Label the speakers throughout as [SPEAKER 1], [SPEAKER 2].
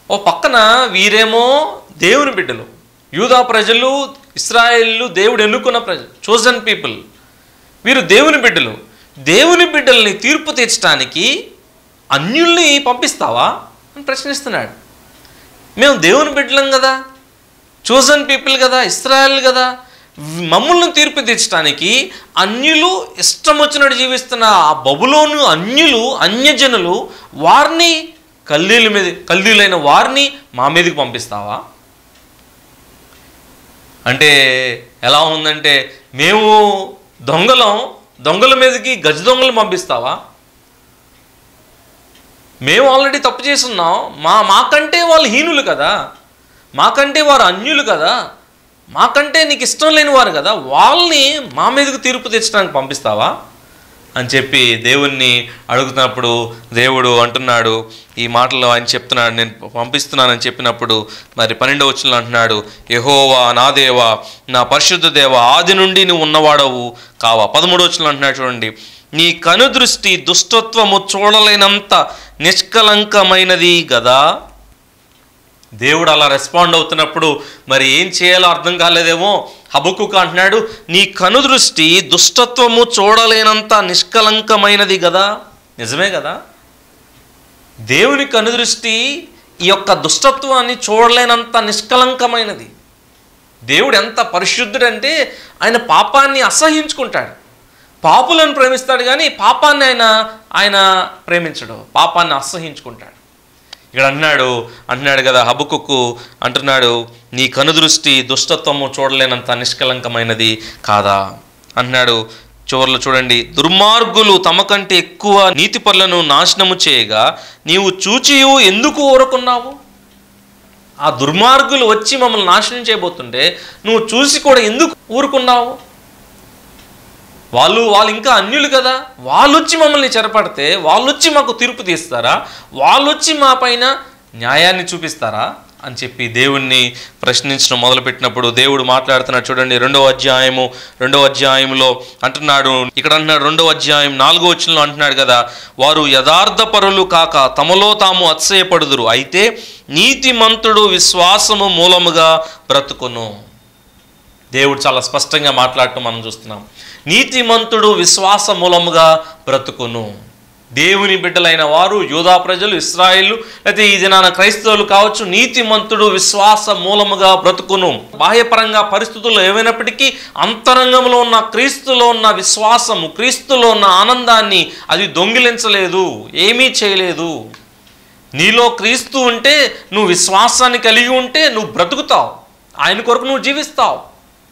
[SPEAKER 1] ఓ పక్కన వీరేమో దేవుని బిడ్డలు యూదా ప్రజలు ఇస్రాయేళ్ళు దేవుడు ఎన్నుకున్న ప్రజలు చోజన్ పీపుల్ వీరు దేవుని బిడ్డలు దేవుని బిడ్డల్ని తీర్పు తీర్చడానికి అన్యుల్ని పంపిస్తావా అని ప్రశ్నిస్తున్నాడు మేము దేవుని బిడ్డలం కదా చూజన్ పీపుల్ కదా ఇస్రాయల్ కదా మమ్మల్ని తీర్పు తీర్చడానికి అన్యులు ఇష్టం వచ్చినట్టు జీవిస్తున్న ఆ బబులోను అన్యులు అన్యజనులు వారిని కల్దీల మీద కల్దీలైన వారిని మా మీదకి పంపిస్తావా అంటే ఎలా ఉందంటే మేము దొంగలం దొంగల మీదకి గజ దొంగలు పంపిస్తావా మేము ఆల్రెడీ తప్పు చేస్తున్నాం మా మాకంటే వాళ్ళు హీనులు కదా మాకంటే వారు అన్యులు కదా మాకంటే నీకు ఇష్టం లేని వారు కదా వాళ్ళని మా మీదకు తీర్పు తెచ్చడానికి పంపిస్తావా అని చెప్పి దేవుణ్ణి అడుగుతున్నప్పుడు దేవుడు అంటున్నాడు ఈ మాటలో ఆయన చెప్తున్నాడు నేను పంపిస్తున్నానని చెప్పినప్పుడు మరి పన్నెండవ వచ్చిన అంటున్నాడు యహోవా నా దేవా నా పరిశుద్ధ దేవ ఆది నుండి నువ్వు ఉన్నవాడవు కావా పదమూడు వచ్చిన అంటున్నాడు చూడండి నీ కనుదృష్టి దుష్టత్వము చూడలేనంత నిష్కలంకమైనది గదా దేవుడు అలా రెస్పాండ్ అవుతున్నప్పుడు మరి ఏం చేయాలో అర్థం కాలేదేమో హబక్కుకు అంటున్నాడు నీ కనుదృష్టి దుష్టత్వము చూడలేనంత నిష్కలంకమైనది కదా నిజమే కదా దేవుని కనుదృష్టి ఈ యొక్క దుష్టత్వాన్ని చూడలేనంత నిష్కలంకమైనది దేవుడు ఎంత పరిశుద్ధుడంటే ఆయన పాపాన్ని అసహించుకుంటాడు పాపులను ప్రేమిస్తాడు కానీ పాపాన్ని ఆయన ఆయన ప్రేమించడు పాపాన్ని అసహించుకుంటాడు ఇక్కడ అన్నాడు అంటున్నాడు కదా హబుకుకు అంటున్నాడు నీ కనుదృష్టి దుష్టత్వము చూడలేనంత నిష్కలంకమైనది కాదా అంటున్నాడు చివర్లో చూడండి దుర్మార్గులు తమ కంటే ఎక్కువ నీతి పనులను నాశనము చేయగా నీవు చూచియు ఎందుకు ఊరుకున్నావు ఆ దుర్మార్గులు వచ్చి మమ్మల్ని నాశనం చేయబోతుంటే నువ్వు చూసి కూడా ఎందుకు ఊరుకున్నావు వాళ్ళు వాళ్ళు ఇంకా అన్యులు కదా వాళ్ళు వచ్చి మమ్మల్ని చెరపడితే వాళ్ళు వచ్చి మాకు తీర్పు తీస్తారా వాళ్ళు వచ్చి మా పైన న్యాయాన్ని చూపిస్తారా అని చెప్పి దేవుణ్ణి ప్రశ్నించడం మొదలుపెట్టినప్పుడు దేవుడు మాట్లాడుతున్నాడు చూడండి రెండవ అధ్యాయము రెండవ అధ్యాయంలో అంటున్నాడు ఇక్కడ అంటున్నాడు రెండవ అధ్యాయం నాలుగో వచనంలో అంటున్నాడు కదా వారు యథార్థ పరులు కాక తమలో తాము అతిశయపడుదురు అయితే నీతిమంతుడు విశ్వాసము మూలముగా బ్రతుకును దేవుడు చాలా స్పష్టంగా మాట్లాడటం మనం చూస్తున్నాం నీతిమంతుడు విశ్వాస మూలముగా బ్రతుకును దేవుని బిడ్డలైన వారు యూదా ప్రజలు ఇస్రాయిల్ అయితే ఈ దినాన క్రైస్తవులు కావచ్చు నీతిమంతుడు విశ్వాస మూలముగా బ్రతుకును బాహ్యపరంగా పరిస్థితుల్లో ఏమైనప్పటికీ అంతరంగంలో ఉన్న క్రీస్తులో ఉన్న విశ్వాసము క్రీస్తులో ఉన్న ఆనందాన్ని అది దొంగిలించలేదు ఏమీ చేయలేదు నీలో క్రీస్తు ఉంటే నువ్వు విశ్వాసాన్ని కలిగి ఉంటే నువ్వు బ్రతుకుతావు ఆయన కొరకు నువ్వు జీవిస్తావు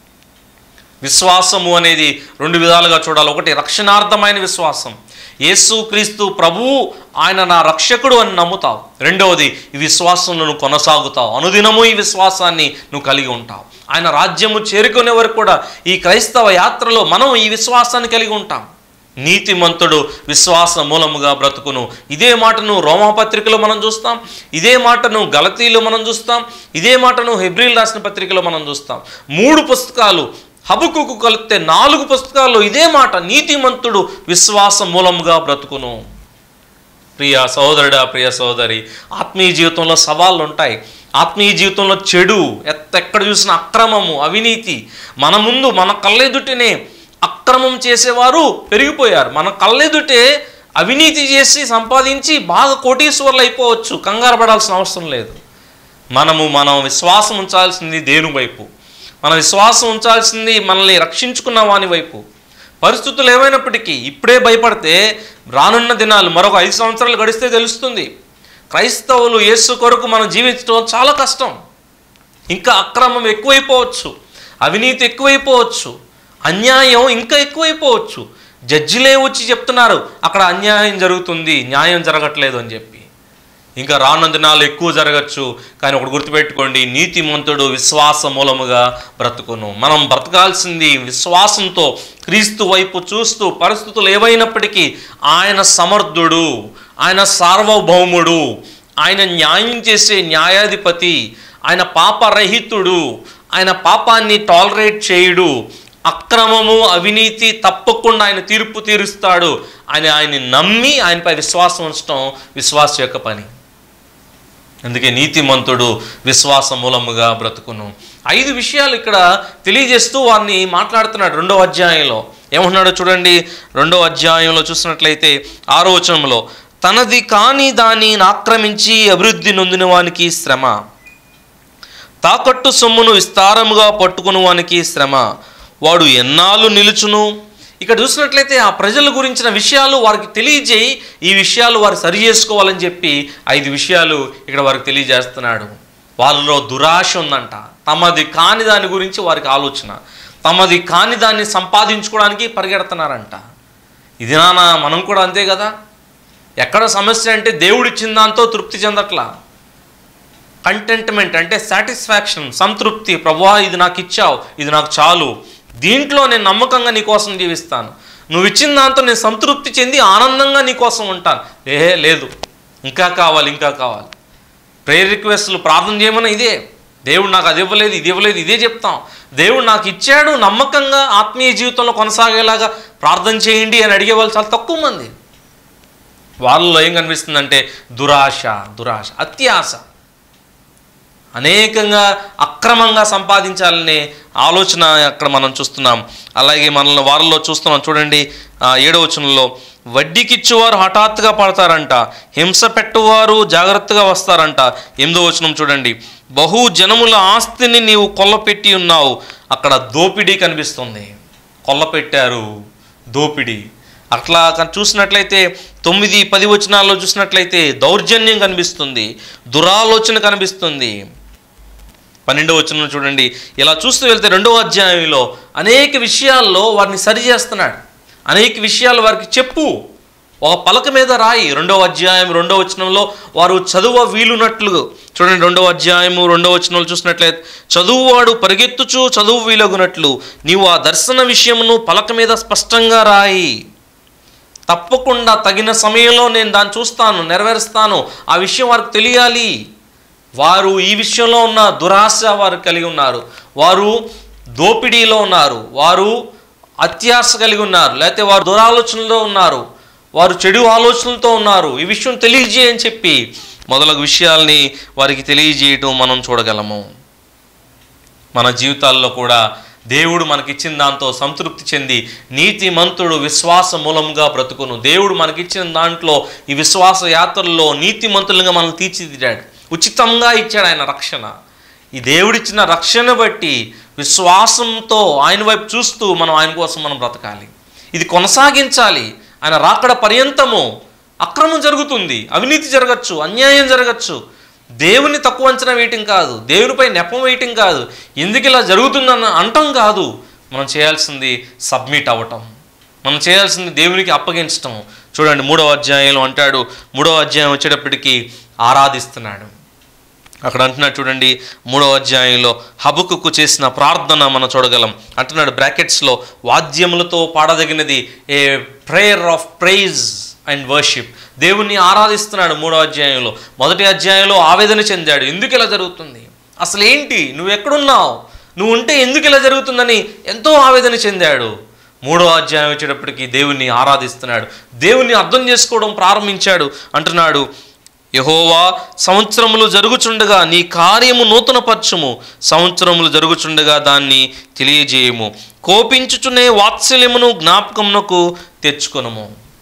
[SPEAKER 1] విశ్వాసము అనేది రెండు విధాలుగా చూడాలి ఒకటి రక్షణార్థమైన విశ్వాసం యేసు క్రీస్తు ప్రభువు ఆయన నా రక్షకుడు అని నమ్ముతావు రెండవది ఈ విశ్వాసంలో నువ్వు కొనసాగుతావు అనుదినము ఈ విశ్వాసాన్ని నువ్వు కలిగి ఉంటావు ఆయన రాజ్యము చేరుకునే వరకు కూడా ఈ క్రైస్తవ యాత్రలో మనం ఈ విశ్వాసాన్ని కలిగి ఉంటాం నీతిమంతుడు విశ్వాస మూలముగా బ్రతుకును ఇదే మాటను రోమాపత్రికలో మనం చూస్తాం ఇదే మాటను గలతీలో మనం చూస్తాం ఇదే మాటను హెబ్రిల్ రాసిన పత్రికలో మనం చూస్తాం మూడు పుస్తకాలు హబుకుకు కలిపితే నాలుగు పుస్తకాల్లో ఇదే మాట నీతిమంతుడు విశ్వాస మూలముగా బ్రతుకును ప్రియ సహోదరుడా ప్రియ సహోదరి ఆత్మీయ జీవితంలో సవాళ్ళు ఉంటాయి ఆత్మీయ జీవితంలో చెడు ఎత్త ఎక్కడ చూసిన అక్రమము అవినీతి మన ముందు మన కళ్ళెదుటినే అక్రమం చేసేవారు పెరిగిపోయారు మన కళ్ళెదుటే అవినీతి చేసి సంపాదించి బాగా కోటీశ్వర్లు అయిపోవచ్చు కంగారు పడాల్సిన అవసరం లేదు మనము మనం విశ్వాసం ఉంచాల్సింది దేని వైపు మన విశ్వాసం ఉంచాల్సింది మనల్ని రక్షించుకున్న వాని వైపు పరిస్థితులు ఏమైనప్పటికీ ఇప్పుడే భయపడితే రానున్న దినాలు మరొక ఐదు సంవత్సరాలు గడిస్తే తెలుస్తుంది క్రైస్తవులు యేసు కొరకు మనం జీవించడం చాలా కష్టం ఇంకా అక్రమం ఎక్కువైపోవచ్చు అవినీతి ఎక్కువైపోవచ్చు అన్యాయం ఇంకా ఎక్కువైపోవచ్చు జడ్జిలే వచ్చి చెప్తున్నారు అక్కడ అన్యాయం జరుగుతుంది న్యాయం జరగట్లేదు అని చెప్పి ఇంకా రానున్న దినాలు ఎక్కువ జరగచ్చు కానీ ఒకటి గుర్తుపెట్టుకోండి నీతిమంతుడు విశ్వాస మూలముగా బ్రతుకును మనం బ్రతకాల్సింది విశ్వాసంతో క్రీస్తు వైపు చూస్తూ పరిస్థితులు ఏవైనప్పటికీ ఆయన సమర్థుడు ఆయన సార్వభౌముడు ఆయన న్యాయం చేసే న్యాయాధిపతి ఆయన పాపరహితుడు ఆయన పాపాన్ని టాలరేట్ చేయుడు అక్రమము అవినీతి తప్పకుండా ఆయన తీర్పు తీరుస్తాడు అని ఆయన్ని నమ్మి ఆయనపై విశ్వాసం ఉంచడం విశ్వాస యొక్క పని అందుకే నీతిమంతుడు విశ్వాస మూలముగా బ్రతుకును ఐదు విషయాలు ఇక్కడ తెలియజేస్తూ వారిని మాట్లాడుతున్నాడు రెండో అధ్యాయంలో ఏమన్నాడో చూడండి రెండో అధ్యాయంలో చూసినట్లయితే ఆరో వచనంలో తనది కాని దాన్ని ఆక్రమించి అభివృద్ధి నొందిన వానికి శ్రమ తాకట్టు సొమ్మును విస్తారముగా పట్టుకుని వానికి శ్రమ వాడు ఎన్నాళ్ళు నిలుచును ఇక్కడ చూసినట్లయితే ఆ ప్రజల గురించిన విషయాలు వారికి తెలియజేయి ఈ విషయాలు వారు సరి చేసుకోవాలని చెప్పి ఐదు విషయాలు ఇక్కడ వారికి తెలియజేస్తున్నాడు వాళ్ళలో దురాశ ఉందంట తమది కాని దాని గురించి వారికి ఆలోచన తమది కాని దాన్ని సంపాదించుకోవడానికి పరిగెడుతున్నారంట ఇది నాన్న మనం కూడా అంతే కదా ఎక్కడ సమస్య అంటే దేవుడు ఇచ్చిన దాంతో తృప్తి చెందట్లా కంటెంట్మెంట్ అంటే సాటిస్ఫాక్షన్ సంతృప్తి ప్రభా ఇది నాకు ఇచ్చావు ఇది నాకు చాలు దీంట్లో నేను నమ్మకంగా నీ కోసం జీవిస్తాను నువ్వు ఇచ్చిన దాంతో నేను సంతృప్తి చెంది ఆనందంగా నీ కోసం ఉంటాను ఏ లేదు ఇంకా కావాలి ఇంకా కావాలి ప్రేయర్ రిక్వెస్ట్లు ప్రార్థన చేయమని ఇదే దేవుడు నాకు అది ఇవ్వలేదు ఇది ఇవ్వలేదు ఇదే చెప్తాం దేవుడు నాకు ఇచ్చాడు నమ్మకంగా ఆత్మీయ జీవితంలో కొనసాగేలాగా ప్రార్థన చేయండి అని అడిగే వాళ్ళు చాలా తక్కువ మంది వాళ్ళలో ఏం కనిపిస్తుందంటే దురాశ దురాశ అత్యాశ అనేకంగా అక్రమంగా సంపాదించాలనే ఆలోచన అక్కడ మనం చూస్తున్నాం అలాగే మనల్ని వారిలో చూస్తున్నాం చూడండి ఆ, ఏడవ వచనంలో వడ్డీకిచ్చేవారు హఠాత్తుగా పడతారంట హింస పెట్టువారు జాగ్రత్తగా వస్తారంట ఎనిమిదో వచనం చూడండి బహు జనముల ఆస్తిని నీవు కొల్లపెట్టి ఉన్నావు అక్కడ దోపిడీ కనిపిస్తుంది కొల్లపెట్టారు దోపిడీ అట్లా కన్- చూసినట్లయితే తొమ్మిది పది వచనాల్లో చూసినట్లయితే దౌర్జన్యం కనిపిస్తుంది దురాలోచన కనిపిస్తుంది పన్నెండవ వచనం చూడండి ఇలా చూస్తూ వెళ్తే రెండవ అధ్యాయంలో అనేక విషయాల్లో వారిని సరి చేస్తున్నాడు అనేక విషయాలు వారికి చెప్పు ఒక పలక మీద రాయి రెండవ అధ్యాయం రెండవ వచనంలో వారు చదువ వీలునట్లు చూడండి రెండవ అధ్యాయము రెండవ వచనంలో చూసినట్లయితే చదువువాడు పరిగెత్తుచు చదువు వీలగునట్లు నీవు ఆ దర్శన విషయమును పలక మీద స్పష్టంగా రాయి తప్పకుండా తగిన సమయంలో నేను దాన్ని చూస్తాను నెరవేరుస్తాను ఆ విషయం వారికి తెలియాలి వారు ఈ విషయంలో ఉన్న దురాశ వారు కలిగి ఉన్నారు వారు దోపిడీలో ఉన్నారు వారు అత్యాశ కలిగి ఉన్నారు లేకపోతే వారు దురాలోచనలో ఉన్నారు వారు చెడు ఆలోచనలతో ఉన్నారు ఈ విషయం తెలియజేయని చెప్పి మొదలగు విషయాల్ని వారికి తెలియజేయటం మనం చూడగలము మన జీవితాల్లో కూడా దేవుడు మనకిచ్చిన దాంతో సంతృప్తి చెంది నీతిమంతుడు విశ్వాస మూలంగా బ్రతుకును దేవుడు మనకిచ్చిన దాంట్లో ఈ విశ్వాస యాత్రల్లో నీతిమంతులుగా మనం తీర్చిదిద్దాడు ఉచితంగా ఇచ్చాడు ఆయన రక్షణ ఈ దేవుడిచ్చిన రక్షణ బట్టి విశ్వాసంతో ఆయన వైపు చూస్తూ మనం ఆయన కోసం మనం బ్రతకాలి ఇది కొనసాగించాలి ఆయన రాకడ పర్యంతము అక్రమం జరుగుతుంది అవినీతి జరగచ్చు అన్యాయం జరగచ్చు దేవుని తక్కువ అంచనా వేయటం కాదు దేవునిపై నెపం వేయటం కాదు ఎందుకు ఇలా జరుగుతుందన్న అంటం కాదు మనం చేయాల్సింది సబ్మిట్ అవ్వటం మనం చేయాల్సింది దేవునికి అప్పగించటం చూడండి మూడవ అధ్యాయంలో అంటాడు మూడవ అధ్యాయం వచ్చేటప్పటికి ఆరాధిస్తున్నాడు అక్కడ అంటున్నాడు చూడండి మూడవ అధ్యాయంలో హబుకుకు చేసిన ప్రార్థన మనం చూడగలం అంటున్నాడు బ్రాకెట్స్లో వాద్యములతో పాడదగినది a prayer of praise and worship దేవుణ్ణి ఆరాధిస్తున్నాడు మూడో అధ్యాయంలో మొదటి అధ్యాయంలో ఆవేదన చెందాడు ఎందుకు ఇలా జరుగుతుంది అసలు ఏంటి నువ్వు ఎక్కడున్నావు నువ్వు ఉంటే ఎందుకు ఇలా జరుగుతుందని ఎంతో ఆవేదన చెందాడు మూడో అధ్యాయం వచ్చేటప్పటికి దేవుణ్ణి ఆరాధిస్తున్నాడు దేవుణ్ణి అర్థం చేసుకోవడం ప్రారంభించాడు అంటున్నాడు యహోవా సంవత్సరములు జరుగుచుండగా నీ కార్యము నూతనపరచుము సంవత్సరములు జరుగుచుండగా దాన్ని తెలియజేయము కోపించుచునే వాత్సల్యమును జ్ఞాపకమునకు తెచ్చుకొనము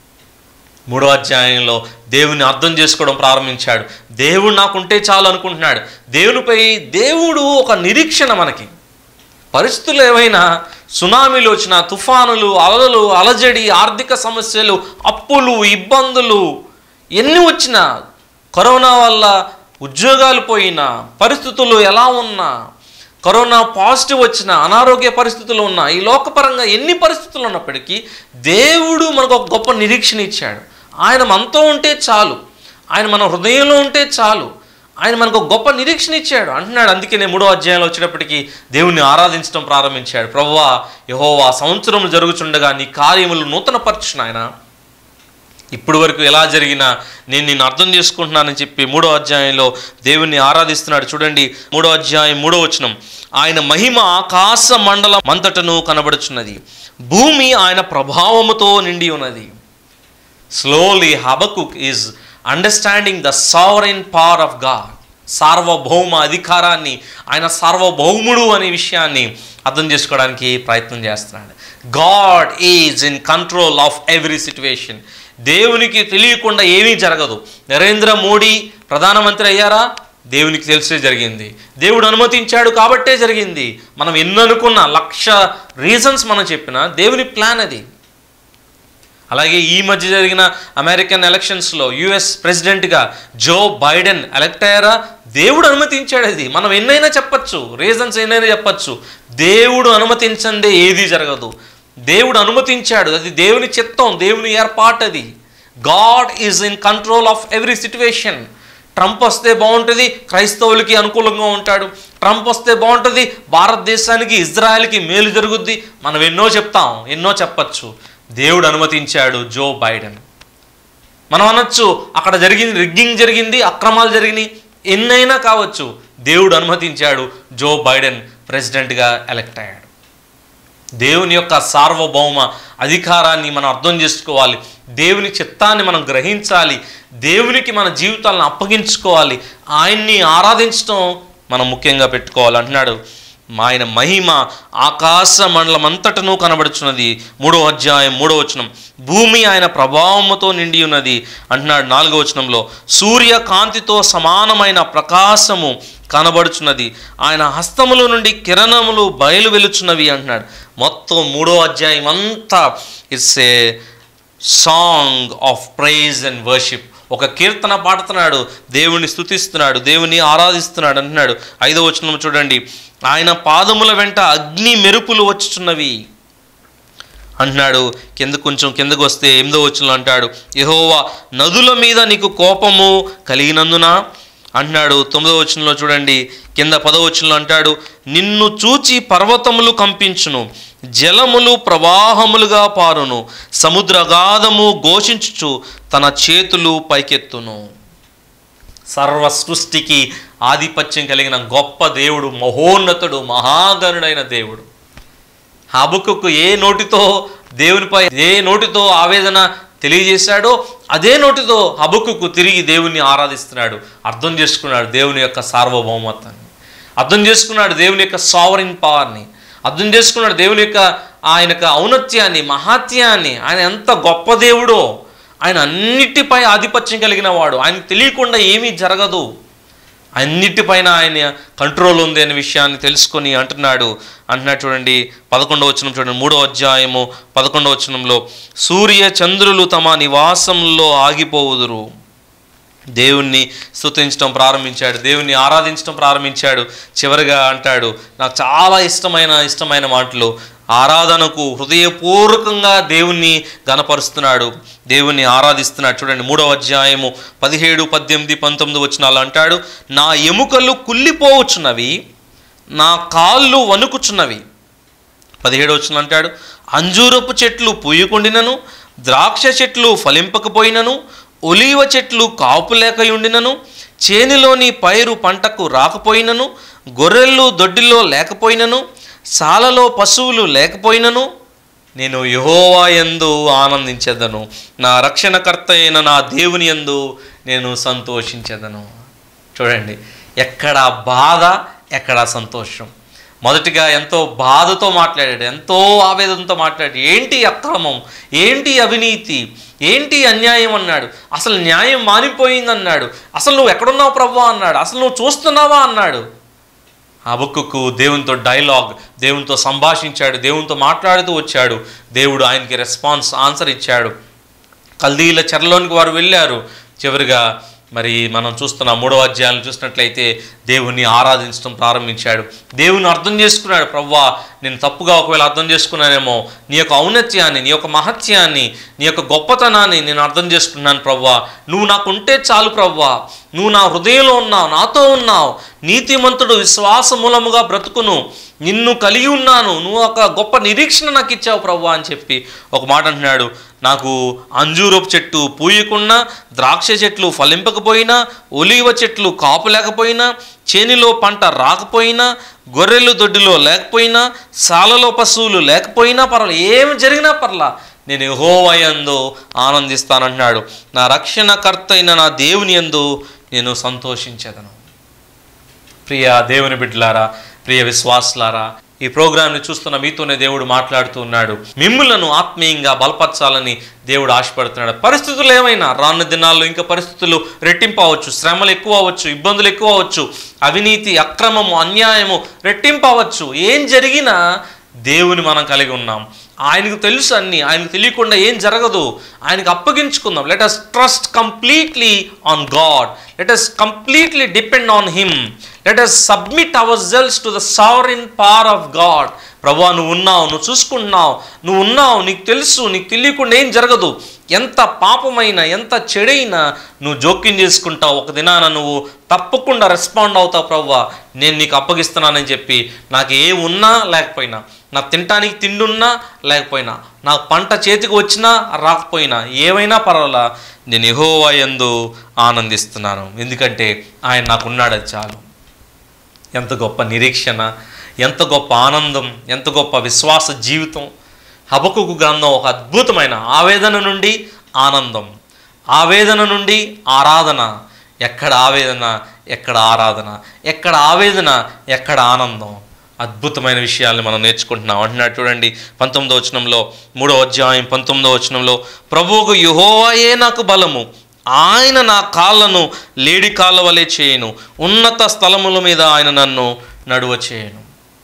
[SPEAKER 1] మూడో అధ్యాయంలో దేవుని అర్థం చేసుకోవడం ప్రారంభించాడు దేవుడు నాకుంటే చాలు అనుకుంటున్నాడు దేవునిపై దేవుడు ఒక నిరీక్షణ మనకి పరిస్థితులు ఏవైనా సునామీలు వచ్చిన తుఫానులు అలలు అలజడి ఆర్థిక సమస్యలు అప్పులు ఇబ్బందులు ఎన్ని వచ్చినా కరోనా వల్ల ఉద్యోగాలు పోయినా పరిస్థితులు ఎలా ఉన్నా కరోనా పాజిటివ్ వచ్చిన అనారోగ్య పరిస్థితులు ఉన్నా ఈ లోకపరంగా ఎన్ని పరిస్థితులు ఉన్నప్పటికీ దేవుడు మనకు ఒక గొప్ప నిరీక్షణ ఇచ్చాడు ఆయన మనతో ఉంటే చాలు ఆయన మన హృదయంలో ఉంటే చాలు ఆయన మనకు ఒక గొప్ప నిరీక్షణ ఇచ్చాడు అంటున్నాడు అందుకే నేను మూడో అధ్యాయంలో వచ్చేటప్పటికి దేవుణ్ణి ఆరాధించడం ప్రారంభించాడు ప్రభువా యహోవా సంవత్సరములు జరుగుచుండగా నీ కార్యములు నూతనపరచును ఆయన ఇప్పుడు వరకు ఎలా జరిగినా నేను నిన్ను అర్థం చేసుకుంటున్నానని చెప్పి మూడో అధ్యాయంలో దేవుణ్ణి ఆరాధిస్తున్నాడు చూడండి మూడో అధ్యాయం మూడో వచనం ఆయన మహిమ ఆకాశ మండలం అంతటను కనబడుచున్నది భూమి ఆయన ప్రభావముతో నిండి ఉన్నది slowly Habakkuk is understanding the sovereign power of God సార్వభౌమ అధికారాన్ని ఆయన సార్వభౌముడు అనే విషయాన్ని అర్థం చేసుకోవడానికి ప్రయత్నం చేస్తున్నాడు God is in control of every situation దేవునికి తెలియకుండా ఏమీ జరగదు నరేంద్ర మోడీ ప్రధానమంత్రి అయ్యారా దేవునికి తెలిసే జరిగింది దేవుడు అనుమతించాడు కాబట్టే జరిగింది మనం ఎన్ని అనుకున్న లక్ష రీజన్స్ మనం చెప్పినా దేవుని ప్లాన్ అది అలాగే ఈ మధ్య జరిగిన అమెరికన్ ఎలక్షన్స్లో యుఎస్ ప్రెసిడెంట్గా జో బైడెన్ ఎలక్ట్ అయ్యారా దేవుడు అనుమతించాడు అది మనం ఎన్నైనా చెప్పచ్చు రీజన్స్ ఎన్నైనా చెప్పచ్చు దేవుడు అనుమతించందే ఏది జరగదు దేవుడు అనుమతించాడు అది దేవుని చిత్తం దేవుని ఏర్పాటు అది God is in control of every situation Trump వస్తే బాగుంటుంది క్రైస్తవులకి అనుకూలంగా ఉంటాడు ట్రంప్ వస్తే బాగుంటుంది భారతదేశానికి ఇజ్రాయెల్కి మేలు జరుగుద్ది మనం ఎన్నో చెప్తాం ఎన్నో చెప్పచ్చు దేవుడు అనుమతించాడు జో బైడెన్ మనం అనొచ్చు అక్కడ జరిగింది రిగ్గింగ్ జరిగింది అక్రమాలు జరిగినాయి ఎన్నైనా కావచ్చు దేవుడు అనుమతించాడు జో బైడెన్ ప్రెసిడెంట్గా ఎలక్ట్ అయ్యాడు దేవుని యొక్క సార్వభౌమ అధికారాన్ని మనం అర్థం చేసుకోవాలి దేవుని చిత్తాన్ని మనం గ్రహించాలి దేవునికి మన జీవితాలను అప్పగించుకోవాలి ఆయన్ని ఆరాధించడం మనం ముఖ్యంగా పెట్టుకోవాలి అంటున్నాడు మా ఆయన మహిమ ఆకాశ మండలం అంతటను కనబడుచున్నది మూడో అధ్యాయం మూడో వచనం భూమి ఆయన ప్రభావముతో నిండి ఉన్నది అంటున్నాడు నాలుగో వచనంలో సూర్య కాంతితో సమానమైన ప్రకాశము కనబడుచున్నది ఆయన హస్తముల నుండి కిరణములు బయలు వెలుచున్నవి అంటున్నాడు మొత్తం మూడో అధ్యాయం అంతా it's a song of praise and worship ఒక కీర్తన పాడుతున్నాడు దేవుణ్ణి స్తుతిస్తున్నాడు దేవుని ఆరాధిస్తున్నాడు అంటున్నాడు ఐదో వచనం చూడండి ఆయన పాదముల వెంట అగ్ని మెరుపులు వచ్చుచున్నవి అంటున్నాడు కింద కొంచెం కిందకు వస్తే ఎనిమిదో వచనంలో అంటాడు యెహోవా నదుల మీద నీకు కోపము కలిగినందున అంటున్నాడు తొమ్మిదో వచనంలో చూడండి కింద పదో వచనంలో అంటాడు నిన్ను చూచి పర్వతములు కంపించును జలములు ప్రవాహములుగా పారును సముద్రగాధము ఘోషించుచు తన చేతులు పైకెత్తును సర్వ సృష్టికి ఆధిపత్యం కలిగిన గొప్ప దేవుడు మహోన్నతుడు మహాగరుడైన దేవుడు హబుకుకు ఏ నోటితో దేవునిపై ఏ నోటితో ఆవేదన తెలియజేశాడో అదే నోటితో హబుకుకు తిరిగి దేవుణ్ణి ఆరాధిస్తున్నాడు అర్థం చేసుకున్నాడు దేవుని యొక్క సార్వభౌమత్వాన్ని అర్థం చేసుకున్నాడు దేవుని యొక్క సావరిన్ పవర్ని అర్థం చేసుకున్నాడు దేవుని యొక్క ఆయన యొక్క ఔన్నత్యాన్ని మహాత్యాన్ని ఆయన ఎంత గొప్ప దేవుడో ఆయన అన్నిటిపై ఆధిపత్యం కలిగిన వాడు ఆయనకు తెలియకుండా ఏమీ జరగదు అన్నిటిపైన ఆయన కంట్రోల్ ఉంది అనే విషయాన్ని తెలుసుకొని అంటున్నాడు అంటున్నాడు చూడండి పదకొండవ వచనం చూడండి మూడో అధ్యాయము పదకొండవ వచనంలో సూర్య చంద్రులు తమ నివాసంలో ఆగిపోవుదురు దేవుణ్ణి స్తుతించడం ప్రారంభించాడు దేవుణ్ణి ఆరాధించడం ప్రారంభించాడు చివరిగా అంటాడు నాకు చాలా ఇష్టమైన ఇష్టమైన మాటలు ఆరాధనకు హృదయపూర్వకంగా దేవుణ్ణి గనపరుస్తున్నాడు దేవుణ్ణి ఆరాధిస్తున్నాడు చూడండి మూడవ అధ్యాయము పదిహేడు పద్దెనిమిది పంతొమ్మిది వచనాలు అంటాడు నా ఎముకలు కుళ్ళిపోవచ్చున్నవి నా కాళ్ళు వణుకుచున్నవి పదిహేడు వచ్చిన అంటాడు అంజూరపు చెట్లు పూయకుండినను ద్రాక్ష చెట్లు ఫలింపకపోయినను ఒలీవ చెట్లు కాపు లేకయుండినను చేనిలోని పైరు పంటకు రాకపోయినను గొర్రెలు దొడ్డిలో లేకపోయినను సాలలో పశువులు లేకపోయినను నేను యహోవా యందు ఆనందించేదను నా రక్షణకర్త అయిన నా దేవుని యందు నేను సంతోషించేదను చూడండి ఎక్కడ బాధ ఎక్కడ సంతోషం మొదటిగా ఎంతో బాధతో మాట్లాడాడు ఎంతో ఆవేదనతో మాట్లాడాడు ఏంటి అక్రమం ఏంటి అవినీతి ఏంటి అన్యాయం అన్నాడు అసలు న్యాయం మారిపోయింది అన్నాడు అసలు నువ్వు ఎక్కడున్నావు ప్రభు అన్నాడు అసలు నువ్వు చూస్తున్నావా అన్నాడు ఆ బుక్కుకు దేవునితో డైలాగ్ దేవునితో సంభాషించాడు దేవునితో మాట్లాడుతూ వచ్చాడు దేవుడు ఆయనకి రెస్పాన్స్ ఆన్సర్ ఇచ్చాడు కల్దీల చెరలోనికి వారు వెళ్ళారు చివరిగా మరి మనం చూస్తున్న మూడవ అధ్యాయాలను చూసినట్లయితే దేవుణ్ణి ఆరాధించడం ప్రారంభించాడు దేవుని అర్థం చేసుకున్నాడు ప్రవ్వా నేను తప్పుగా ఒకవేళ అర్థం చేసుకున్నానేమో నీ యొక్క ఔన్నత్యాన్ని నీ యొక్క మహత్యాన్ని నీ యొక్క గొప్పతనాన్ని నేను అర్థం చేసుకున్నాను ప్రవ్వా నువ్వు నాకు ఉంటే చాలు ప్రవ్వా నువ్వు నా హృదయంలో ఉన్నావు నాతో ఉన్నావు నీతిమంతుడు విశ్వాస మూలముగా బ్రతుకును నిన్ను కలిగి ఉన్నాను నువ్వు ఒక గొప్ప నిరీక్షణ నాకు ఇచ్చావు ప్రవ్వా అని చెప్పి ఒక మాట అంటున్నాడు నాకు అంజూరపు చెట్టు పూయకున్నా ద్రాక్ష చెట్లు ఫలింపకపోయినా ఒలీవ చెట్లు కాపు లేకపోయినా చేనిలో పంట రాకపోయినా గొర్రెలు దొడ్డిలో లేకపోయినా సాలలో పశువులు లేకపోయినా పర్వాలేదు ఏమి జరిగినా పర్లా నేను యెహోవాయందు ఆనందిస్తానంటున్నాడు నా రక్షణకర్త అయిన నా దేవుని యందు నేను సంతోషించేదను ప్రియ దేవుని బిడ్డలారా ప్రియ విశ్వాసులారా ఈ ప్రోగ్రాంని చూస్తున్న మీతోనే దేవుడు మాట్లాడుతూ ఉన్నాడు మిమ్ములను ఆత్మీయంగా బలపరచాలని దేవుడు ఆశపడుతున్నాడు పరిస్థితులు ఏమైనా రానున్న దినాల్లో ఇంకా పరిస్థితులు రెట్టింపు అవ్వచ్చు శ్రమలు ఎక్కువ అవ్వచ్చు ఇబ్బందులు ఎక్కువ అవ్వచ్చు అవినీతి అక్రమము అన్యాయము రెట్టింపు అవ్వచ్చు ఏం జరిగినా దేవుని మనం కలిగి ఉన్నాం ఆయనకు తెలుసు అన్ని ఆయనకు తెలియకుండా ఏం జరగదు ఆయనకు అప్పగించుకుందాం let us trust completely on God let us completely depend on him let us submit our selves to the sovereign power of God ప్రభా నువ్వు ఉన్నావు నువ్వు చూసుకుంటున్నావు నువ్వు ఉన్నావు నీకు తెలుసు నీకు తెలియకుండా ఏం జరగదు ఎంత పాపమైనా ఎంత చెడైనా నువ్వు జోక్యం చేసుకుంటావు ఒక దినాన నువ్వు తప్పకుండా రెస్పాండ్ అవుతావు ప్రవ్వా నేను నీకు అప్పగిస్తున్నానని చెప్పి నాకు ఏ ఉన్నా లేకపోయినా నాకు తినటానికి తిండున్నా లేకపోయినా నాకు పంట చేతికి వచ్చినా రాకపోయినా ఏమైనా పర్వాలా నేను ఎహోవా యందు ఆనందిస్తున్నాను ఎందుకంటే ఆయన నాకు ఉన్నాడు అది చాలు ఎంత గొప్ప నిరీక్షణ ఎంత గొప్ప ఆనందం ఎంత గొప్ప విశ్వాస జీవితం హబకుకు గ్రంథం ఒక అద్భుతమైన ఆవేదన నుండి ఆనందం ఆవేదన నుండి ఆరాధన ఎక్కడ ఆవేదన ఎక్కడ ఆరాధన ఎక్కడ ఆవేదన ఎక్కడ ఆనందం అద్భుతమైన విషయాల్ని మనం నేర్చుకుంటున్నాం అంటున్నాడు చూడండి పంతొమ్మిదో వచనంలో మూడో అధ్యాయం పంతొమ్మిదో వచనంలో ప్రభువుకు యుహోవాయే నాకు బలము ఆయన నా కాళ్ళను లేడి కాళ్ళ వలె చేయను ఉన్నత స్థలముల మీద ఆయన నన్ను నడువ చేయను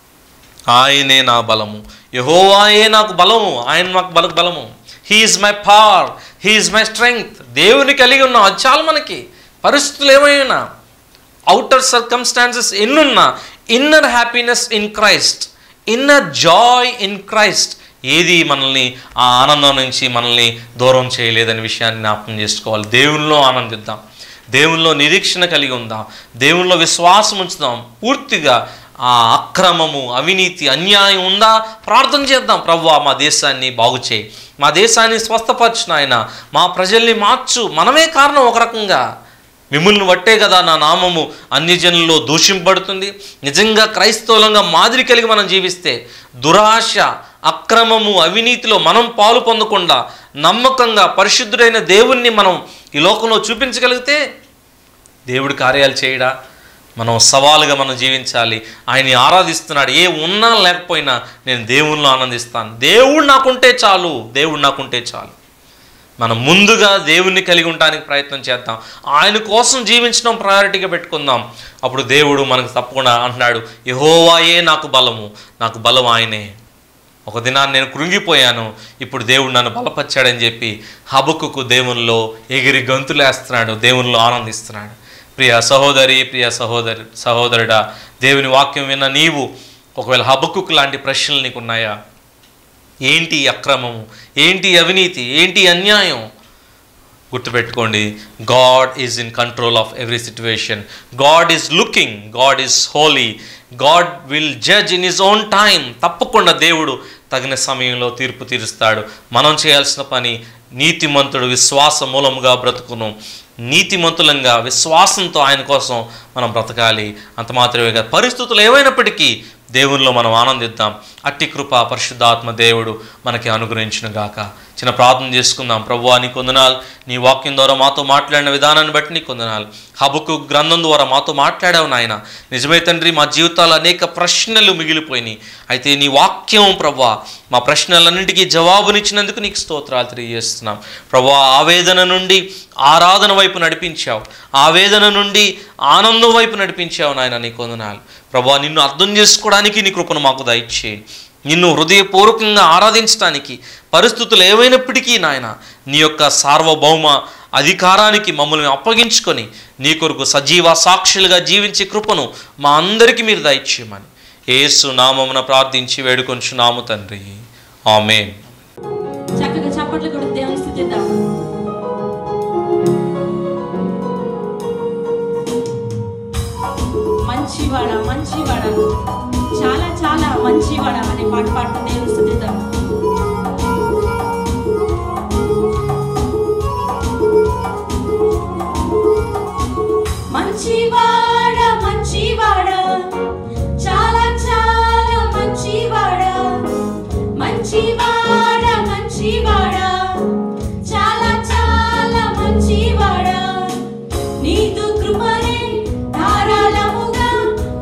[SPEAKER 1] ఆయనే నా బలము యహోవాయే నాకు బలము ఆయన నాకు బల బలము he's my power he's my strength దేవుని కలిగి ఉన్నాం అది చాలు మనకి పరిస్థితులు ఏమైనా అవుటర్ సర్కమ్స్టాన్సెస్ ఎన్నున్నా inner happiness in Christ inner joy in Christ ఏది మనల్ని ఆ ఆనందం నుంచి మనల్ని దూరం చేయలేదనే విషయాన్ని జ్ఞాపకం చేసుకోవాలి దేవునిలో ఆనందిద్దాం దేవునిలో నిరీక్షణ కలిగి ఉందాం దేవునిలో విశ్వాసం ఉంచుదాం పూర్తిగా ఆ అక్రమము అవినీతి అన్యాయం ఉందా ప్రార్థన చేద్దాం ప్రవ్వా మా దేశాన్ని బాగు చేయి మా దేశాన్ని స్వస్థపరచు ఆయన మా ప్రజల్ని మార్చు మనమే కారణం ఒక రకంగా మిమ్మల్ని బట్టే కదా నా నామము అన్ని జనుల్లో దూషింపబడుతుంది నిజంగా క్రైస్తవులంగా మాదిరి కలిగి మనం జీవిస్తే దురాశ అక్రమము అవినీతిలో మనం పాలు పొందకుండా నమ్మకంగా పరిశుద్ధుడైన దేవుణ్ణి మనం ఈ లోకంలో చూపించగలిగితే దేవుడి కార్యాలు చేయడా మనం సవాలుగా మనం జీవించాలి ఆయన్ని ఆరాధిస్తున్నాడు ఏ ఉన్నా లేకపోయినా నేను దేవుణ్ణి ఆనందిస్తాను దేవుడు నాకుంటే చాలు దేవుడు నాకుంటే చాలు మనం ముందుగా దేవుణ్ణి కలిగి ఉండడానికి ప్రయత్నం చేద్దాం ఆయన కోసం జీవించడం ప్రయారిటీగా పెట్టుకుందాం అప్పుడు దేవుడు మనకు తప్పకుండా అంటున్నాడు యహోవాయే నాకు బలము నాకు బలం ఆయనే ఒక దినాన్ని నేను కృంగిపోయాను ఇప్పుడు దేవుడు నన్ను బలపరిచాడని చెప్పి హబకుకు దేవునిలో ఎగిరి గంతులేస్తున్నాడు దేవునిలో ఆనందిస్తున్నాడు ప్రియ సహోదరి ప్రియ సహోదరి సహోదరుడా దేవుని వాక్యం విన్న నీవు ఒకవేళ హబకుకు లాంటి ప్రశ్నలు నీకు ఉన్నాయా ఏంటి అక్రమము ఏంటి అవినీతి ఏంటి అన్యాయం గుర్తుపెట్టుకోండి God is in control of every situation God is looking God is holy God will judge in his own time తప్పకుండా దేవుడు తగిన సమయంలో తీర్పు తీరుస్తాడు మనం చేయాల్సిన పని నీతిమంతుడు విశ్వాస మూలముగా బ్రతుకును నీతిమంతులంగా విశ్వాసంతో ఆయన కోసం మనం బ్రతకాలి అంత మాత్రమే కాదు పరిస్థితులు ఏమైనప్పటికీ దేవునిలో మనం ఆనందిద్దాం అట్టి కృప పరిశుద్ధాత్మ దేవుడు మనకి అనుగ్రహించిన గాక చిన్న ప్రార్థన చేసుకుందాం ప్రభువా నీ కొందనాలు నీ వాక్యం ద్వారా మాతో మాట్లాడిన విధానాన్ని బట్టి నీ కొందనాలు హబుకు గ్రంథం ద్వారా మాతో మాట్లాడావు నాయన నిజమే తండ్రి మా జీవితాలు అనేక ప్రశ్నలు మిగిలిపోయినాయి అయితే నీ వాక్యం ప్రభా మా ప్రశ్నలన్నింటికీ జవాబునిచ్చినందుకు నీకు స్తోత్రాలు తెలియజేస్తున్నాం ప్రభా ఆవేదన నుండి ఆరాధన వైపు నడిపించావు ఆవేదన నుండి ఆనందం వైపు నడిపించావు నాయన నీ కొందనాలు ప్రభా నిన్ను అర్థం చేసుకోవడానికి నీ కృపను మాకు దయచేయి నిన్ను హృదయపూర్వకంగా ఆరాధించడానికి పరిస్థితులు ఏవైనప్పటికీ నాయన నీ యొక్క సార్వభౌమ అధికారానికి మమ్మల్ని అప్పగించుకొని నీ కొరకు సజీవ సాక్షులుగా జీవించే కృపను మా అందరికీ మీరు దయచేయమని ఏసు నామమున ప్రార్థించి వేడుకొంచున్నాము తండ్రి ఆమెన్
[SPEAKER 2] చక్కగా చప్పట్లు కూడా దేవుని స్థుతిద్దాం మంచివాడ మంచివాడ చాలా చాలా మంచివాడ అనే పాట పాడుతూ దేవుని స్థుతిద్దాం మంచివాడ మంచివాడ చాలా చాలా మంచివాడ మంచివాడ మంచివాడ చాలా చాలా మంచివాడ నీదు కృపనే ధారాళముగా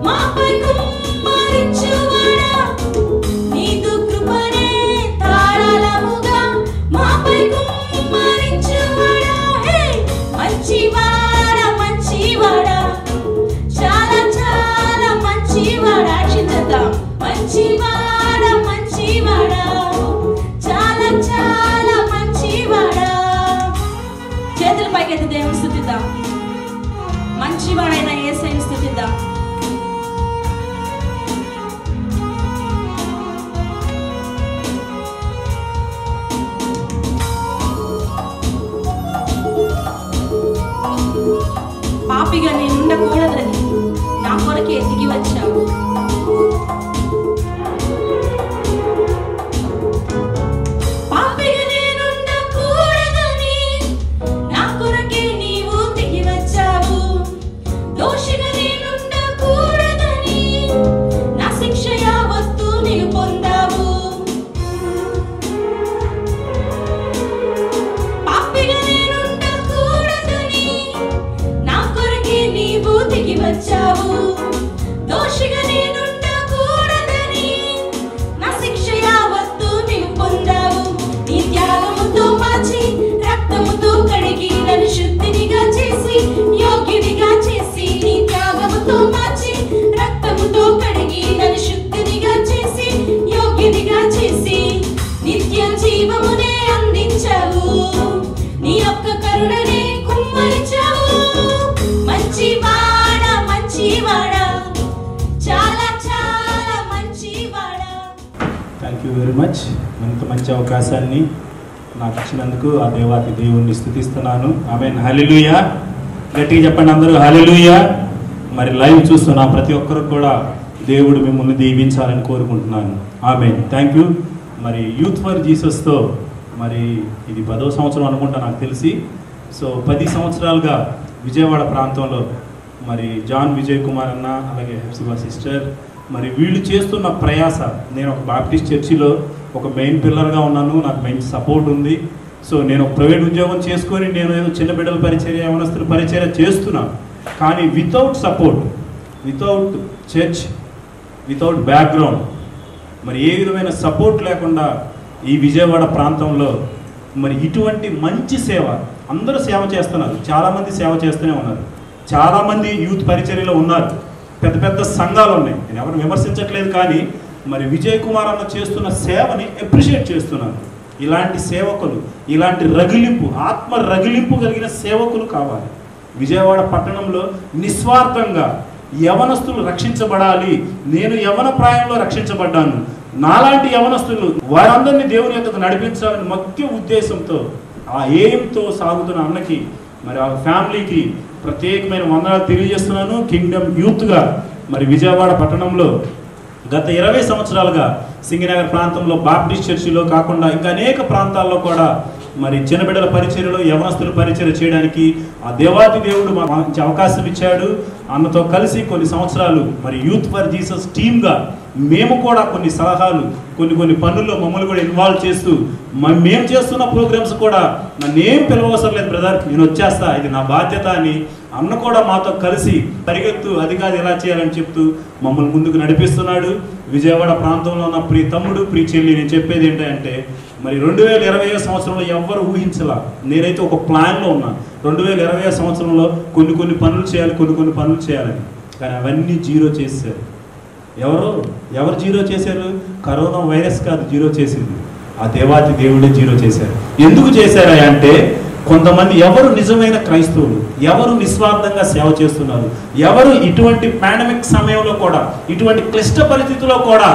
[SPEAKER 3] యూ వెరీ మచ్ ఇంత మంచి అవకాశాన్ని నాకు ఇచ్చినందుకు ఆ దేవాతి దేవుణ్ణి స్థుతిస్తున్నాను ఆమె హలిలుయా గట్టిగా చెప్పండి అందరూ హలిలుయా మరి లైవ్ చూస్తున్న ప్రతి ఒక్కరికి కూడా దేవుడు మిమ్మల్ని దీవించాలని కోరుకుంటున్నాను ఆమె థ్యాంక్ యూ మరి యూత్ ఫర్ జీసస్తో మరి ఇది పదో సంవత్సరం అనుకుంటా నాకు తెలిసి సో పది సంవత్సరాలుగా విజయవాడ ప్రాంతంలో మరి జాన్ విజయ్ కుమార్ అన్న అలాగే హెప్సిబా సిస్టర్ మరి వీళ్ళు చేస్తున్న ప్రయాస నేను ఒక బాప్టిస్ట్ చర్చిలో ఒక మెయిన్ పిల్లర్గా ఉన్నాను నాకు మంచి సపోర్ట్ ఉంది సో నేను ఒక ప్రైవేట్ ఉద్యోగం చేసుకొని నేను ఏదో చిన్న బిడ్డల పరిచర్య యవనస్తుల పరిచర్య చేస్తున్నాను కానీ without support without church without background మరి ఏ విధమైన సపోర్ట్ లేకుండా ఈ విజయవాడ ప్రాంతంలో మరి ఇటువంటి మంచి సేవ అందరూ సేవ చేస్తున్నారు చాలామంది సేవ చేస్తూనే ఉన్నారు చాలామంది యూత్ పరిచర్యలో ఉన్నారు పెద్ద పెద్ద సంఘాలు ఉన్నాయి నేను ఎవరు విమర్శించట్లేదు కానీ మరి విజయ్ కుమార్ అన్న చేస్తున్న సేవని అప్రిషియేట్ చేస్తున్నాను ఇలాంటి సేవకులు ఇలాంటి రగిలింపు ఆత్మ రగిలింపు కలిగిన సేవకులు కావాలి విజయవాడ పట్టణంలో నిస్వార్థంగా యవనస్తులు రక్షించబడాలి నేను యవన ప్రాయంలో రక్షించబడ్డాను నాలాంటి యవనస్తులు వారందరినీ దేవుని యొక్క నడిపించాలని ముఖ్య ఉద్దేశంతో ఆ ఎయిమ్తో సాగుతున్న అన్నకి మరి ఆ ఫ్యామిలీకి ప్రత్యేకమైన వందనాలు తెలియజేస్తున్నాను కింగ్డమ్ యూత్గా మరి విజయవాడ పట్టణంలో గత ఇరవై సంవత్సరాలుగా సింగనగర్ ప్రాంతంలో బాప్టిస్ట్ చర్చిలో కాకుండా ఇంకా అనేక ప్రాంతాల్లో కూడా మరి చిన్నబిడ్డల పరిచర్యలో యవనస్తుల పరిచర్య చేయడానికి ఆ దేవాది దేవుడు మాకు మంచి అవకాశం ఇచ్చాడు అన్నతో కలిసి కొన్ని సంవత్సరాలు మరి యూత్ ఫర్ జీసస్ టీమ్గా మేము కూడా కొన్ని సలహాలు కొన్ని కొన్ని పనుల్లో మమ్మల్ని కూడా ఇన్వాల్వ్ చేస్తూ మ- మేము చేస్తున్న ప్రోగ్రామ్స్ కూడా నన్ను ఏం పిలవవసరం లేదు బ్రదర్ నేను వచ్చేస్తా ఇది నా బాధ్యత అని అన్న కూడా మాతో కలిసి పరిగెత్తు అది కాదు ఎలా చేయాలని చెప్తూ మమ్మల్ని ముందుకు నడిపిస్తున్నాడు విజయవాడ ప్రాంతంలో ఉన్న ప్రియ తమ్ముడు ప్రియ చెల్లి నేను చెప్పేది ఏంటంటే మరి రెండు వేల ఇరవై సంవత్సరంలో ఎవ్వరు ఊహించలా నేనైతే ఒక ప్లాన్లో ఉన్నా రెండు వేల ఇరవై సంవత్సరంలో కొన్ని కొన్ని పనులు చేయాలి కొన్ని కొన్ని పనులు చేయాలని కానీ అవన్నీ జీరో చేశారు ఎవరు ఎవరు జీరో చేశారు కరోనా వైరస్ కాదు జీరో చేసింది ఆ దేవాతి దేవుడే జీరో చేశారు ఎందుకు చేశారా అంటే కొంతమంది ఎవరు నిజమైన క్రైస్తవులు ఎవరు నిస్వార్థంగా సేవ చేస్తున్నారు ఎవరు ఇటువంటి పాండమిక్ సమయంలో కూడా ఇటువంటి క్లిష్ట పరిస్థితుల్లో కూడా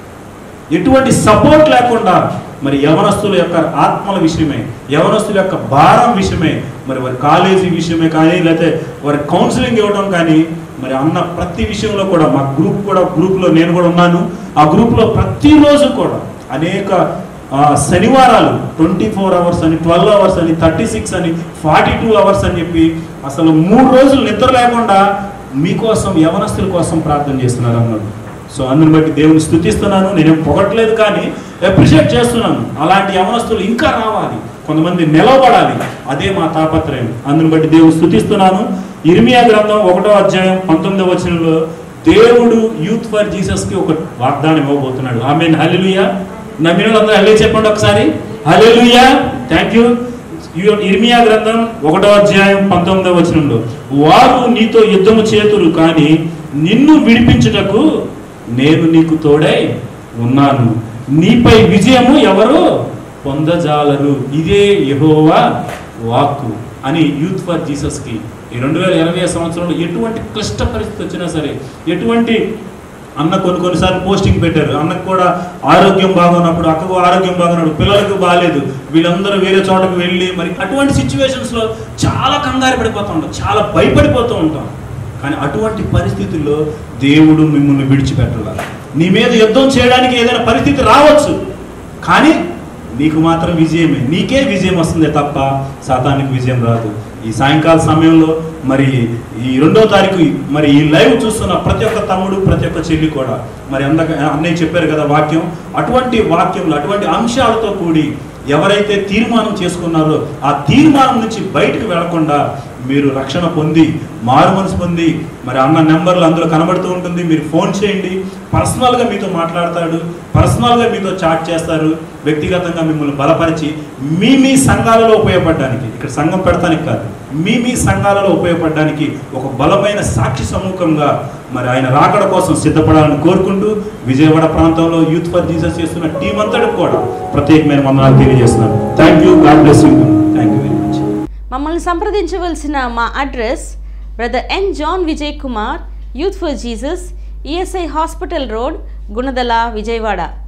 [SPEAKER 3] ఎటువంటి సపోర్ట్ లేకుండా మరి యవనస్తుల యొక్క ఆత్మల విషయమే యవనస్తుల యొక్క భారం విషయమే మరి వారి కాలేజీ విషయమే కానీ లేకపోతే వారి కౌన్సిలింగ్ ఇవ్వడం కానీ మరి అన్న ప్రతి విషయంలో కూడా మా గ్రూప్ కూడా గ్రూప్లో నేను కూడా ఉన్నాను ఆ గ్రూప్లో ప్రతిరోజు కూడా అనేక ఆ, శనివారాలు ట్వంటీ ఫోర్ అవర్స్ అని ట్వెల్వ్ అవర్స్ అని థర్టీ సిక్స్ అని ఫార్టీ టూ అవర్స్ అని చెప్పి అసలు మూడు రోజులు నిద్ర లేకుండా మీకోసం యవనస్తుల కోసం ప్రార్థన చేస్తున్నారు అన్నారు సో అందుని బట్టి దేవుని స్థుతిస్తున్నాను నేనేం పొగట్లేదు కానీ అప్రిషియేట్ చేస్తున్నాను అలాంటి యవనస్తులు ఇంకా రావాలి కొంతమంది నిలవబడాలి అదే మా తాపత్రయం అందుని బట్టి దేవుని స్థుతిస్తున్నాను ఇర్మియా గ్రంథం ఒకటో అధ్యాయం పంతొమ్మిదవ వచనంలో దేవుడు యూత్ ఫర్ జీసస్ కి ఒక వాగ్దానం ఇవ్వబోతున్నాడు ఆమె హల్లెలూయా నమ్మిన వాళ్ళందరూ హల్లే చెప్పండి ఒకసారి హల్లెలూయా థ్యాంక్ యూ యు- ఇర్మియా గ్రంథం ఒకటో అధ్యాయం పంతొమ్మిదవ వచనంలో వారు నీతో యుద్ధము చేతురు కానీ నిన్ను విడిపించుటకు నేను నీకు తోడై ఉన్నాను నీపై విజయము ఎవరు పొందజాలరు ఇదే యెహోవా వాక్కు అని యూత్ ఫర్ జీసస్ కి ఈ రెండు వేల ఇరవై సంవత్సరంలో ఎటువంటి క్లిష్ట పరిస్థితి వచ్చినా సరే ఎటువంటి అన్న కొన్ని కొన్నిసార్లు పోస్టింగ్ పెట్టారు అన్నకు కూడా ఆరోగ్యం బాగున్నప్పుడు అక్కకు ఆరోగ్యం బాగున్నప్పుడు పిల్లలకు బాగాలేదు వీళ్ళందరూ వేరే చోటకు వెళ్ళి మరి అటువంటి సిచ్యువేషన్స్ లో చాలా కంగారు పడిపోతూ ఉంటాం చాలా భయపడిపోతూ ఉంటాం కానీ అటువంటి పరిస్థితుల్లో దేవుడు మిమ్మల్ని విడిచిపెట్టాలి నీ మీద యుద్ధం చేయడానికి ఏదైనా పరిస్థితి రావచ్చు కానీ నీకు మాత్రం విజయమే నీకే విజయం వస్తుందే తప్ప సాతానికి విజయం రాదు ఈ సాయంకాల సమయంలో మరి ఈ రెండో తారీఖు మరి ఈ లైవ్ చూస్తున్న ప్రతి ఒక్క తమ్ముడు ప్రతి ఒక్క చెల్లి కూడా మరి అందక అన్నయ్య చెప్పారు కదా వాక్యం అటువంటి వాక్యంలో అటువంటి అంశాలతో కూడి ఎవరైతే తీర్మానం చేసుకున్నారో ఆ తీర్మానం నుంచి బయటకు వెళ్లకుండా మీరు రక్షణ పొంది మారు మనసు పొంది మరి అన్న నెంబర్లు అందులో కనబడుతూ ఉంటుంది మీరు ఫోన్ చేయండి పర్సనల్గా మీతో మాట్లాడతాడు పర్సనల్గా మీతో చాట్ చేస్తారు వ్యక్తిగతంగా మిమ్మల్ని బలపరిచి మీ మీ సంఘాలలో ఉపయోగపడడానికి ఇక్కడ సంఘం పెడతానికి కాదు మీ మీ సంఘాలలో ఉపయోగపడడానికి ఒక బలమైన సాక్షి సమూహంగా మరి ఆయన రాకడ కోసం సిద్ధపడాలని కోరుకుంటూ విజయవాడ ప్రాంతంలో యూత్ ఫర్ జీసస్ చేస్తున్న టీం అంతటికి కూడా ప్రత్యేకమైన వందనాలు తెలియజేస్తున్నాను thank you God bless you thank you very much
[SPEAKER 4] మమ్మల్ని సంప్రదించవలసిన మా address brother N John Vijay Kumar youth for Jesus ESI hospital road Gunadala Vijayawada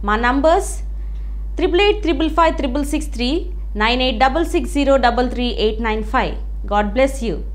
[SPEAKER 4] మా numbers triple eight triple five triple six three nine eight double six zero double three eight nine five God bless you